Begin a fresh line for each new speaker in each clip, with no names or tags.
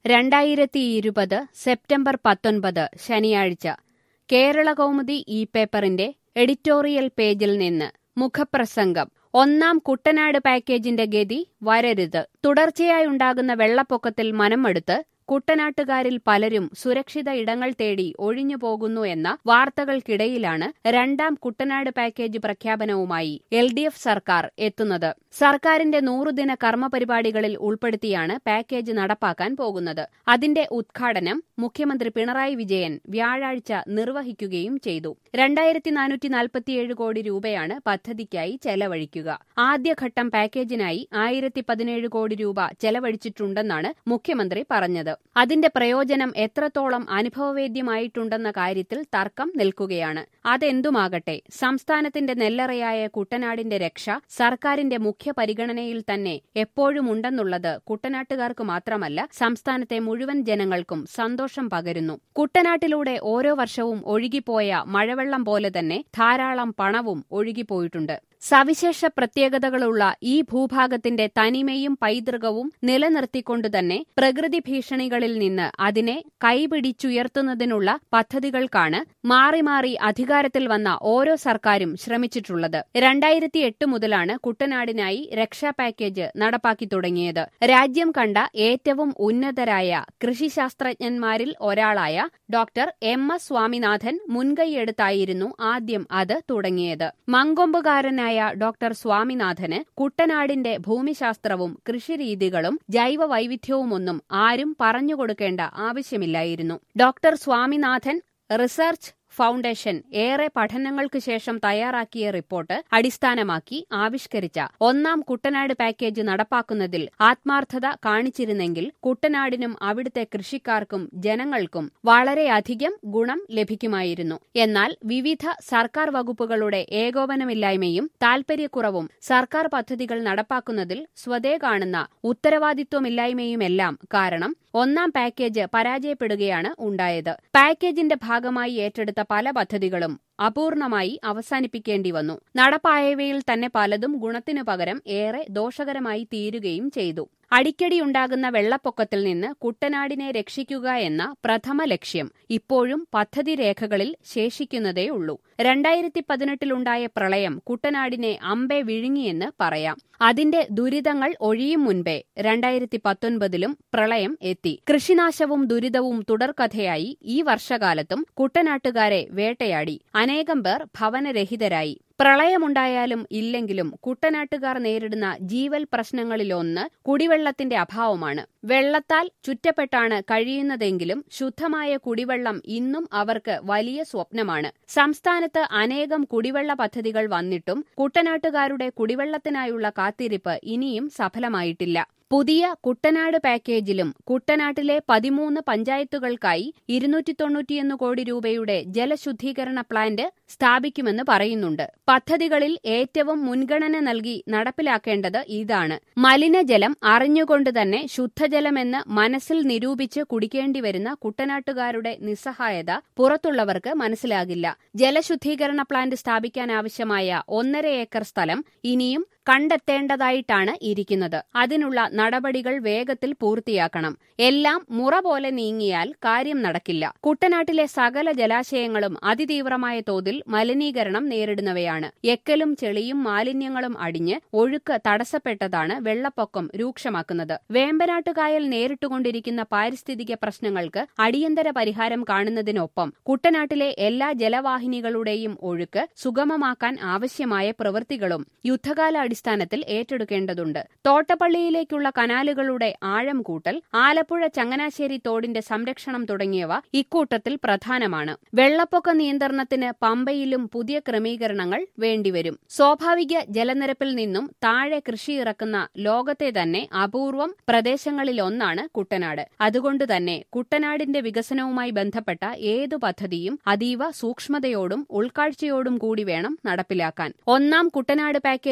രണ്ടായിരത്തി ഇരുപത് സെപ്റ്റംബർ പത്തൊൻപത് ശനിയാഴ്ച കേരളകൗമുദി ഈ പേപ്പറിന്റെ എഡിറ്റോറിയൽ പേജിൽ നിന്ന് മുഖപ്രസംഗം ഒന്നാം കുട്ടനാട് പാക്കേജിന്റെ ഗതി വരരുത് തുടർച്ചയായുണ്ടാകുന്ന വെള്ളപ്പൊക്കത്തിൽ മനംമടുത്ത് കുട്ടനാട്ടുകാരിൽ പലരും സുരക്ഷിത ഇടങ്ങൾ തേടി ഒഴിഞ്ഞു പോകുന്നു എന്ന വാർത്തകൾക്കിടയിലാണ് രണ്ടാം കുട്ടനാട് പാക്കേജ് പ്രഖ്യാപനവുമായി എൽ ഡി എഫ് സർക്കാർ എത്തുന്നത് സർക്കാരിന്റെ നൂറുദിന കർമ്മപരിപാടികളിൽ ഉൾപ്പെടുത്തിയാണ് പാക്കേജ് നടപ്പാക്കാൻ പോകുന്നത് അതിന്റെ ഉദ്ഘാടനം മുഖ്യമന്ത്രി പിണറായി വിജയൻ വ്യാഴാഴ്ച നിർവഹിക്കുകയും ചെയ്തു രണ്ടായിരത്തി നാനൂറ്റി നാൽപ്പത്തിയേഴ് കോടി രൂപയാണ് പദ്ധതിക്കായി ചെലവഴിക്കുക ആദ്യഘട്ടം പാക്കേജിനായി ആയിരത്തി പതിനേഴ് കോടി രൂപ ചെലവഴിച്ചിട്ടുണ്ടെന്നാണ് മുഖ്യമന്ത്രി പറഞ്ഞത് അതിന്റെ പ്രയോജനം എത്രത്തോളം അനുഭവവേദ്യമായിട്ടുണ്ടെന്ന കാര്യത്തിൽ തർക്കം നിൽക്കുകയാണ് അതെന്തുമാകട്ടെ സംസ്ഥാനത്തിന്റെ നെല്ലറയായ കുട്ടനാടിന്റെ രക്ഷ സർക്കാരിന്റെ മുഖ്യ പരിഗണനയിൽ തന്നെ എപ്പോഴും ഉണ്ടെന്നുള്ളത് കുട്ടനാട്ടുകാർക്ക് മാത്രമല്ല സംസ്ഥാനത്തെ മുഴുവൻ ജനങ്ങൾക്കും സന്തോഷം പകരുന്നു കുട്ടനാട്ടിലൂടെ ഓരോ വർഷവും ഒഴുകിപ്പോയ മഴവെള്ളം പോലെ തന്നെ ധാരാളം പണവും ഒഴുകിപ്പോയിട്ടുണ്ട് സവിശേഷ പ്രത്യേകതകളുള്ള ഈ ഭൂഭാഗത്തിന്റെ തനിമയും പൈതൃകവും നിലനിർത്തിക്കൊണ്ടുതന്നെ പ്രകൃതി ഭീഷണികളിൽ നിന്ന് അതിനെ കൈപിടിച്ചുയർത്തുന്നതിനുള്ള പദ്ധതികൾക്കാണ് മാറി മാറി അധികാരത്തിൽ വന്ന ഓരോ സർക്കാരും ശ്രമിച്ചിട്ടുള്ളത് രണ്ടായിരത്തി എട്ട് മുതലാണ് കുട്ടനാടിനായി രക്ഷാ പാക്കേജ് നടപ്പാക്കി തുടങ്ങിയത് രാജ്യം കണ്ട ഏറ്റവും ഉന്നതരായ കൃഷിശാസ്ത്രജ്ഞന്മാരിൽ ഒരാളായ ഡോക്ടർ എം എസ് സ്വാമിനാഥൻ മുൻകൈയെടുത്തായിരുന്നു ആദ്യം അത് തുടങ്ങിയത് മങ്കൊമ്പുകാരനായ ായ ഡോക്ടർ സ്വാമിനാഥന് കുട്ടനാടിന്റെ ഭൂമിശാസ്ത്രവും കൃഷിരീതികളും ജൈവ വൈവിധ്യവുമൊന്നും ആരും പറഞ്ഞുകൊടുക്കേണ്ട ആവശ്യമില്ലായിരുന്നു ഡോക്ടർ സ്വാമിനാഥൻ റിസർച്ച് ഫൗണ്ടേഷൻ ഏറെ പഠനങ്ങൾക്ക് ശേഷം തയ്യാറാക്കിയ റിപ്പോർട്ട് അടിസ്ഥാനമാക്കി ആവിഷ്കരിച്ച ഒന്നാം കുട്ടനാട് പാക്കേജ് നടപ്പാക്കുന്നതിൽ ആത്മാർത്ഥത കാണിച്ചിരുന്നെങ്കിൽ കുട്ടനാടിനും അവിടുത്തെ കൃഷിക്കാർക്കും ജനങ്ങൾക്കും വളരെയധികം ഗുണം ലഭിക്കുമായിരുന്നു എന്നാൽ വിവിധ സർക്കാർ വകുപ്പുകളുടെ ഏകോപനമില്ലായ്മയും താൽപര്യക്കുറവും സർക്കാർ പദ്ധതികൾ നടപ്പാക്കുന്നതിൽ സ്വതേ കാണുന്ന ഉത്തരവാദിത്വമില്ലായ്മയുമെല്ലാം കാരണം ഒന്നാം പാക്കേജ് പരാജയപ്പെടുകയാണ് ഉണ്ടായത് പാക്കേജിന്റെ ഭാഗമായി ഏറ്റെടുത്ത പല പദ്ധതികളും അപൂർണമായി അവസാനിപ്പിക്കേണ്ടി വന്നു നടപ്പായവയിൽ തന്നെ പലതും ഗുണത്തിനു പകരം ഏറെ ദോഷകരമായി തീരുകയും ചെയ്തു അടിക്കടിയുണ്ടാകുന്ന വെള്ളപ്പൊക്കത്തിൽ നിന്ന് കുട്ടനാടിനെ രക്ഷിക്കുക എന്ന പ്രഥമ ലക്ഷ്യം ഇപ്പോഴും പദ്ധതി രേഖകളിൽ ശേഷിക്കുന്നതേയുള്ളൂ രണ്ടായിരത്തി പതിനെട്ടിലുണ്ടായ പ്രളയം കുട്ടനാടിനെ അമ്പെ വിഴുങ്ങിയെന്ന് പറയാം അതിന്റെ ദുരിതങ്ങൾ ഒഴിയും മുൻപേ രണ്ടായിരത്തി പത്തൊൻപതിലും പ്രളയം എത്തി കൃഷിനാശവും ദുരിതവും തുടർക്കഥയായി ഈ വർഷകാലത്തും കുട്ടനാട്ടുകാരെ വേട്ടയാടി അനേകം പേർ ഭവനരഹിതരായി പ്രളയമുണ്ടായാലും ഇല്ലെങ്കിലും കുട്ടനാട്ടുകാർ നേരിടുന്ന ജീവൽ പ്രശ്നങ്ങളിലൊന്ന് കുടിവെള്ളത്തിന്റെ അഭാവമാണ് വെള്ളത്താൽ ചുറ്റപ്പെട്ടാണ് കഴിയുന്നതെങ്കിലും ശുദ്ധമായ കുടിവെള്ളം ഇന്നും അവർക്ക് വലിയ സ്വപ്നമാണ് സംസ്ഥാനത്ത് അനേകം കുടിവെള്ള പദ്ധതികൾ വന്നിട്ടും കുട്ടനാട്ടുകാരുടെ കുടിവെള്ളത്തിനായുള്ള കാത്തിരിപ്പ് ഇനിയും സഫലമായിട്ടില്ല പുതിയ കുട്ടനാട് പാക്കേജിലും കുട്ടനാട്ടിലെ പതിമൂന്ന് പഞ്ചായത്തുകൾക്കായി ഇരുന്നൂറ്റി തൊണ്ണൂറ്റിയൊന്ന് കോടി രൂപയുടെ ജലശുദ്ധീകരണ പ്ലാന്റ് സ്ഥാപിക്കുമെന്ന് പറയുന്നുണ്ട് പദ്ധതികളിൽ ഏറ്റവും മുൻഗണന നൽകി നടപ്പിലാക്കേണ്ടത് ഇതാണ് മലിനജലം അറിഞ്ഞുകൊണ്ട് തന്നെ ശുദ്ധജലമെന്ന് മനസ്സിൽ നിരൂപിച്ച് കുടിക്കേണ്ടി വരുന്ന കുട്ടനാട്ടുകാരുടെ നിസ്സഹായത പുറത്തുള്ളവർക്ക് മനസ്സിലാകില്ല ജലശുദ്ധീകരണ പ്ലാന്റ് സ്ഥാപിക്കാനാവശ്യമായ ഒന്നര ഏക്കർ സ്ഥലം ഇനിയും കണ്ടെത്തേണ്ടതായിട്ടാണ് ഇരിക്കുന്നത് അതിനുള്ള നടപടികൾ വേഗത്തിൽ പൂർത്തിയാക്കണം എല്ലാം മുറ പോലെ നീങ്ങിയാൽ കാര്യം നടക്കില്ല കുട്ടനാട്ടിലെ സകല ജലാശയങ്ങളും അതിതീവ്രമായ തോതിൽ മലിനീകരണം നേരിടുന്നവയാണ് എക്കലും ചെളിയും മാലിന്യങ്ങളും അടിഞ്ഞ് ഒഴുക്ക് തടസ്സപ്പെട്ടതാണ് വെള്ളപ്പൊക്കം രൂക്ഷമാക്കുന്നത് വേമ്പനാട്ടുകായൽ നേരിട്ടുകൊണ്ടിരിക്കുന്ന പാരിസ്ഥിതിക പ്രശ്നങ്ങൾക്ക് അടിയന്തര പരിഹാരം കാണുന്നതിനൊപ്പം കുട്ടനാട്ടിലെ എല്ലാ ജലവാഹിനികളുടെയും ഒഴുക്ക് സുഗമമാക്കാൻ ആവശ്യമായ പ്രവൃത്തികളും യുദ്ധകാല അടിസ്ഥാനത്തിൽ ഏറ്റെടുക്കേണ്ടതുണ്ട് തോട്ടപ്പള്ളിയിലേക്കുള്ള കനാലുകളുടെ ആഴം കൂട്ടൽ ആലപ്പുഴ ചങ്ങനാശ്ശേരി തോടിന്റെ സംരക്ഷണം തുടങ്ങിയവ ഇക്കൂട്ടത്തിൽ പ്രധാനമാണ് വെള്ളപ്പൊക്ക നിയന്ത്രണത്തിന് പമ്പയിലും പുതിയ ക്രമീകരണങ്ങൾ വേണ്ടിവരും സ്വാഭാവിക ജലനിരപ്പിൽ നിന്നും താഴെ കൃഷി ഇറക്കുന്ന ലോകത്തെ തന്നെ അപൂർവം പ്രദേശങ്ങളിലൊന്നാണ് കുട്ടനാട് അതുകൊണ്ടുതന്നെ കുട്ടനാടിന്റെ വികസനവുമായി ബന്ധപ്പെട്ട ഏതു പദ്ധതിയും അതീവ സൂക്ഷ്മതയോടും ഉൾക്കാഴ്ചയോടും കൂടി വേണം നടപ്പിലാക്കാൻ ഒന്നാം കുട്ടനാട് പാക്കേജിൽ ഉൾപ്പെടുത്തി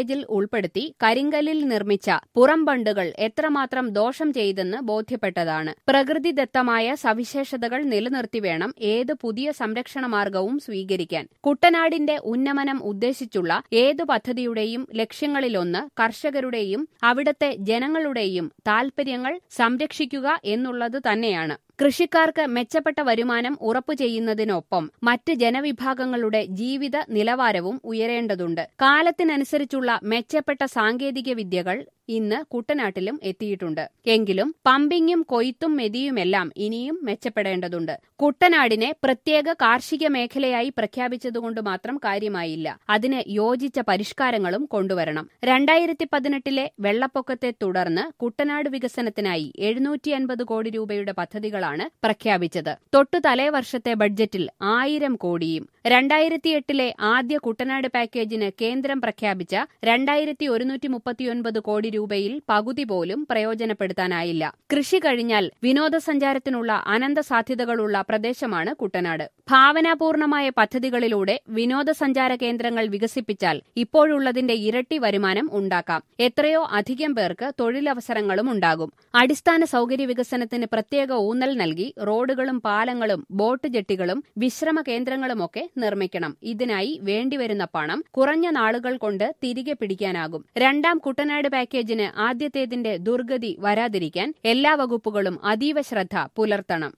ഉൾപ്പെടുത്തി കരിങ്കല്ലിൽ നിർമ്മിച്ച പുറംബണ്ടുകൾ എത്രമാത്രം ദോഷം ചെയ്തെന്ന് ബോധ്യപ്പെട്ടതാണ് പ്രകൃതിദത്തമായ സവിശേഷതകൾ നിലനിർത്തി വേണം ഏത് പുതിയ സംരക്ഷണ മാർഗവും സ്വീകരിക്കാൻ കുട്ടനാടിന്റെ ഉന്നമനം ഉദ്ദേശിച്ചുള്ള ഏതു പദ്ധതിയുടെയും ലക്ഷ്യങ്ങളിലൊന്ന് കർഷകരുടെയും അവിടത്തെ ജനങ്ങളുടെയും താൽപര്യങ്ങൾ സംരക്ഷിക്കുക എന്നുള്ളത് തന്നെയാണ് കൃഷിക്കാർക്ക് മെച്ചപ്പെട്ട വരുമാനം ഉറപ്പു ചെയ്യുന്നതിനൊപ്പം മറ്റ് ജനവിഭാഗങ്ങളുടെ ജീവിത നിലവാരവും ഉയരേണ്ടതുണ്ട് കാലത്തിനനുസരിച്ചുള്ള മെച്ചപ്പെട്ട സാങ്കേതിക വിദ്യകൾ ഇന്ന് കുട്ടനാട്ടിലും എത്തിയിട്ടുണ്ട് എങ്കിലും പമ്പിങ്ങും കൊയ്ത്തും മെതിയുമെല്ലാം ഇനിയും മെച്ചപ്പെടേണ്ടതുണ്ട് കുട്ടനാടിനെ പ്രത്യേക കാർഷിക മേഖലയായി പ്രഖ്യാപിച്ചതുകൊണ്ട് മാത്രം കാര്യമായില്ല അതിന് യോജിച്ച പരിഷ്കാരങ്ങളും കൊണ്ടുവരണം രണ്ടായിരത്തി പതിനെട്ടിലെ വെള്ളപ്പൊക്കത്തെ തുടർന്ന് കുട്ടനാട് വികസനത്തിനായി എഴുന്നൂറ്റി അൻപത് കോടി രൂപയുടെ പദ്ധതികളാണ് പ്രഖ്യാപിച്ചത് തൊട്ടു തലേ വർഷത്തെ ബഡ്ജറ്റിൽ ആയിരം കോടിയും രണ്ടായിരത്തിയെട്ടിലെ ആദ്യ കുട്ടനാട് പാക്കേജിന് കേന്ദ്രം പ്രഖ്യാപിച്ച രണ്ടായിരത്തി ഒരുന്നൂറ്റി മുപ്പത്തിയൊൻപത് കോടി രൂപയിൽ പകുതി പോലും പ്രയോജനപ്പെടുത്താനായില്ല കൃഷി കഴിഞ്ഞാൽ വിനോദസഞ്ചാരത്തിനുള്ള അനന്ത സാധ്യതകളുള്ള പ്രദേശമാണ് കുട്ടനാട് ഭാവനാപൂർണമായ പദ്ധതികളിലൂടെ വിനോദസഞ്ചാര കേന്ദ്രങ്ങൾ വികസിപ്പിച്ചാൽ ഇപ്പോഴുള്ളതിന്റെ ഇരട്ടി വരുമാനം ഉണ്ടാക്കാം എത്രയോ അധികം പേർക്ക് തൊഴിലവസരങ്ങളും ഉണ്ടാകും അടിസ്ഥാന സൗകര്യ വികസനത്തിന് പ്രത്യേക ഊന്നൽ നൽകി റോഡുകളും പാലങ്ങളും ബോട്ട് ജെട്ടികളും വിശ്രമ കേന്ദ്രങ്ങളുമൊക്കെ നിർമ്മിക്കണം ഇതിനായി വേണ്ടിവരുന്ന പണം കുറഞ്ഞ നാളുകൾ കൊണ്ട് തിരികെ പിടിക്കാനാകും രണ്ടാം കുട്ടനാട് പാക്കേജിന് ആദ്യത്തേതിന്റെ ദുർഗതി വരാതിരിക്കാൻ എല്ലാ വകുപ്പുകളും അതീവ ശ്രദ്ധ പുലർത്തണം